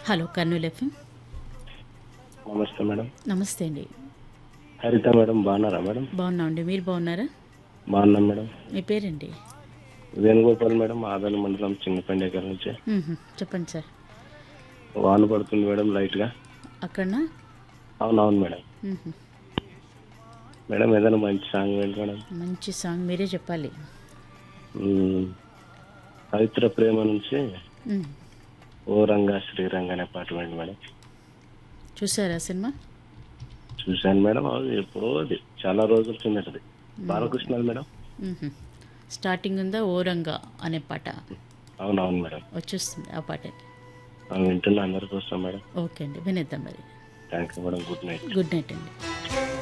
Hello Kurnool FM నమస్తే madam నమస్తే అండి హరిత మేడం బాగున్నారా మేడం బాగున్నాం అండి మీరు బాగున్నారా బాగున్నాం మేడం మీ పేరండి వేణుగోపాల్ మేడం ఆదాల మండలం చింగపండేకర్ నుంచి మ్మ్హ. చెప్పండి సార్ వాన పడుతుంది మేడం లైట్గా అక్కడనా అవునవును మేడం మ్మ్హ. మేడం ఏదైనా మంచి సాంగ్ ఏంటి మేడం మంచి సాంగ్ మీరే చెప్పాలి మ్మ్. పవిత్ర ప్రేమ నుంచి మ్మ్. ఓ రంగా శ్రీరంగ అనే పాట వేయండి మేడం చూసారా సినిమా చూశాను మేడం అది ఎప్పుడో అది చాలా రోజుల కిందటది బాలకృష్ణ మేడం మ్మ్హ. స్టార్టింగ్ ఉందా ఓరంగా అనే పాట అవునవును మేడం వచ్చేస్తుంది ఆ పాట ఆ, వింటున్నా అందరికి వస్తాం మేడం ఓకే అండి వినేద్దాం మరి thank you madam good night good night అండి